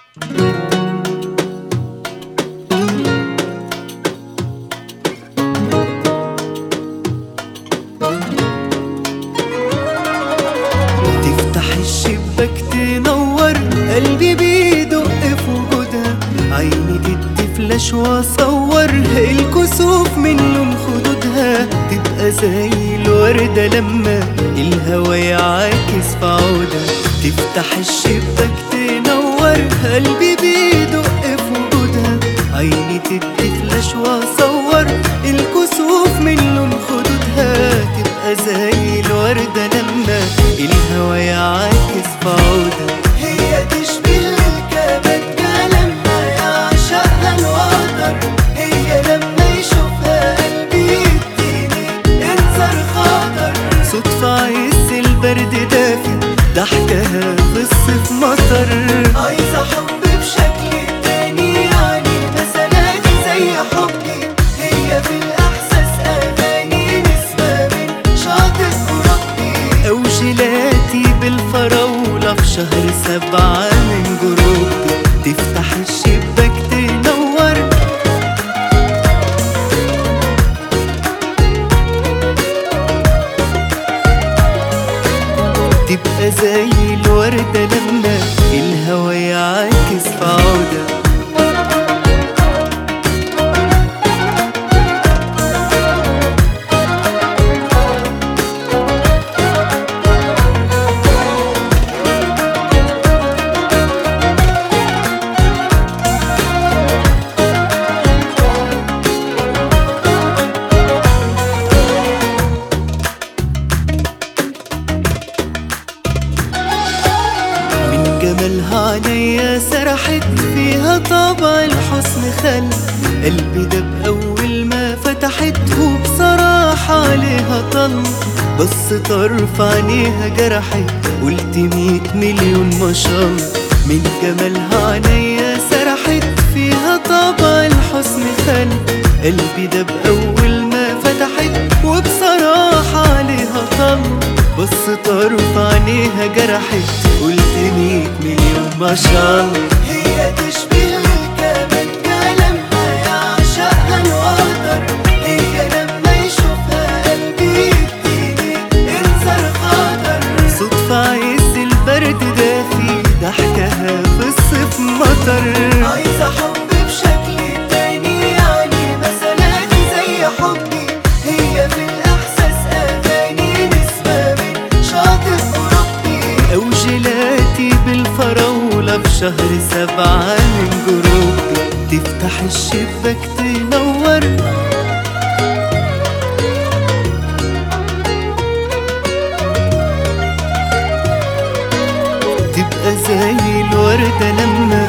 تفتح الشباك تنور قلبي بيدق في وجودها عيني تدي فلاش واصور الكسوف من لون خدودها تبقى زي الوردة لما الهوا يعاكس في عودها تفتح الشباك تنور قلبي بيدق في وجودها عيني تدي فلاش واصور الكسوف من لون خدودها تبقى زي الوردة لما الهوا يعاكس في عودها هي تشبه الكبكة لما يعشقها الوتر هي لما يشوفها قلبي يديني انذار خطر صدفة عز البرد دافي ضحكها في الصيف مطر عايزة حب بشكل تاني يعني مسألة زي حبي هي في الإحساس أغاني نسمة من شاطئ أوروبي أو جيلاتي بالفراولة في شهر سبعة من جروبي تفتح الشباك تنور تبقى زي الوردة لما الهوا يعاكس في عودها من جمالها عينيا سرحت فيها طابع الحسن خل قلبي ده بأول ما فتحته بصراحة عليها طل بس طرف عينيها جرحت قلت ميت مليون ما شاء الله من جمالها عينيا سرحت فيها طابع الحسن خل قلبي ده بأول ما فتحت وبصراحة عليها طل بص طرف عينيها جرحت قلت ميت مليون ما شاء الله هي تشبه الكبكة لما يعشقها الوتر هي لما يشوفها قلبي يديني انذار خطر صدفة عز البرد دافي ضحكها في الصيف مطر عايزة حب بشكل تاني يعني مسألة زي حبي هي في الإحساس أغاني نسمة من شاطئ أوروبي أو جيلاتي بالفراولة في شهر سبعة من جروبي تفتح الشباك تنور تبقى زي الوردة لما